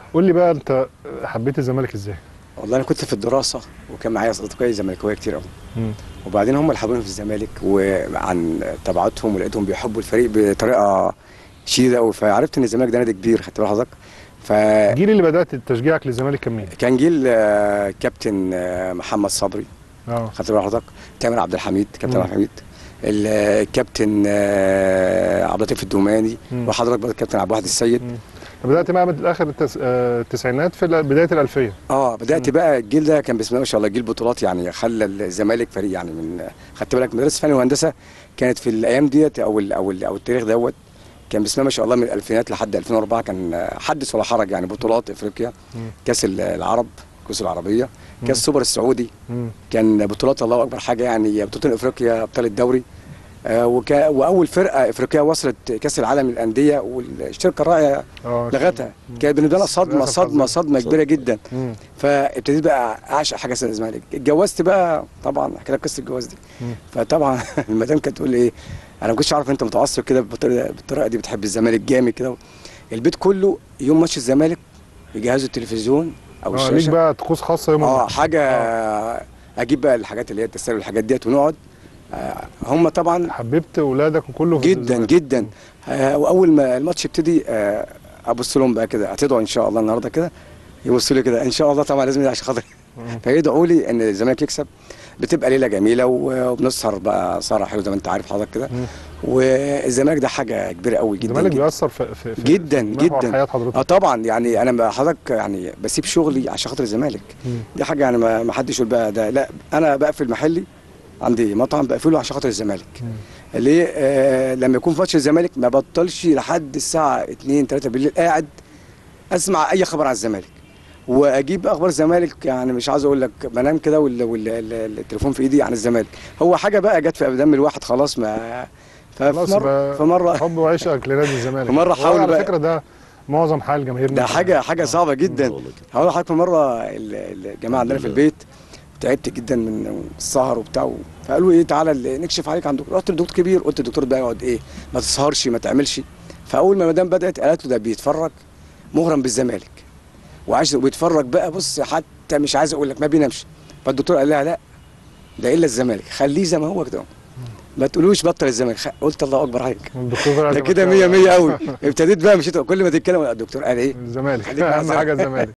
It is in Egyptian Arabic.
قول لي بقى انت حبيت الزمالك ازاي والله انا كنت في الدراسه وكان معايا اصدقائي زملكاويه كتير قوي مم. وبعدين هم اللي حبوني في الزمالك وعن تبعاتهم ولقيتهم بيحبوا الفريق بطريقه شديده قوي فعرفت ان الزمالك ده نادي كبير خدت بال حضرتك فكان الجيل اللي بدات تشجيعك للزمالك كان مين جيل آه، كابتن آه، محمد صبري اه خدت بال حضرتك تامر عبد الحميد كابتن مم. عبد الحميد الكابتن آه، عبد اللطيف الدوماني مم. وحضرتك بقى الكابتن عبد الواحد السيد مم. بدات معاه من اخر التس... آه، التسعينات في ال- بدايه الالفيه اه بدات مم. بقى الجيل ده كان بسم الله ما شاء الله جيل بطولات يعني خلى الزمالك فريق يعني من خدت بالك مدرسه فن وهندسه كانت في الايام ديت او ال او ال او التاريخ دوت كان بسم الله ما شاء الله من الالفينات لحد 2004 كان حدث ولا حرج يعني بطولات افريقيا مم. كاس العرب كاس العربيه مم. كاس السوبر السعودي مم. كان بطولات الله اكبر حاجه يعني بطوله افريقيا ابطال الدوري آه وكا واول فرقه افريقيه وصلت كاس العالم للانديه والشركه الراعيه اه لغتها كانت بالنسبه لنا صدمه للأسف صدمه حظ- صدمه كبيره جدا مم. فابتديت بقى اعشق حاجه اسمها الزمالك اتجوزت بقى طبعا احكي لك قصه الجواز دي مم. فطبعا المدام كانت تقول لي ايه انا ما كنتش اعرف انت متعصب كده بالطريقه بالطريقه دي بتحب الزمالك جامد كده البيت كله يوم ماتش الزمالك يجهزوا التلفزيون او اه ليك الشاشه بقى طقوس خاصه يوم اه الماتش. حاجه اجيب بقى الحاجات اللي هي التسالي والحاجات ديت ونقعد آه هم طبعا حببت اولادك وكله في جدا الزمالك. جدا آه واول ما الماتش يبتدي آه ابص لهم بقى كده هتدعوا ان شاء الله النهارده كده يبصوا لي كده ان شاء الله طبعا لازم عشان خاطر مم. فيدعوا لي ان الزمالك يكسب بتبقى ليله جميله و- وبنسهر بقى سهره حلوه زي ما انت عارف حضرتك كده مم. والزمالك ده حاجه كبيره قوي جدا الزمالك جدا, بيأثر في, في, في جدا في محور جدا حياه اه حضرتك طبعا يعني انا بقى حضرتك يعني بسيب شغلي عشان خاطر الزمالك مم. دي حاجه يعني ما ما حدش يقول بقى ده لا انا بقفل محلي عندي مطعم بقفله عشان خاطر الزمالك مم. ليه آه لما يكون في ماتش الزمالك ما بطلش لحد الساعه 2 3 بالليل قاعد اسمع اي خبر عن الزمالك واجيب اخبار الزمالك يعني مش عايز اقول لك بنام كده والتليفون في ايدي عن الزمالك هو حاجه بقى جت في دم الواحد خلاص ما خلاص فمره بقى فمره حب وعشقك لنادي الزمالك فمرة وهو حاول على بقى- فكره ده معظم حال جماهيرنا ده حاجه حاجه آه. صعبه جدا هقول لحضرتك في مره ال- الجماعه عندنا في البيت تعبت جدا من السهر وبتاع فقالوا ايه تعالى ال- نكشف عليك عند دكتور رحت لدكتور كبير قلت الدكتور ده يقعد ايه ما تسهرش ما تعملش فاول ما المدام بدات قالت له ده بيتفرج مغرم بالزمالك وعايز وبيتفرج بقى بص حتى مش عايز اقول لك ما بينامش فالدكتور قال لها لا ده الا الزمالك خليه زي ما هو كده ما تقولوش بطل الزمالك خ- قلت الله اكبر عليك الدكتور طلع ده زملكاوي. كده 100 100 قوي ابتديت بقى مشيت كل ما تتكلم الدكتور قال ايه الزمالك خليك مع اهم الزمالك. حاجه الزمالك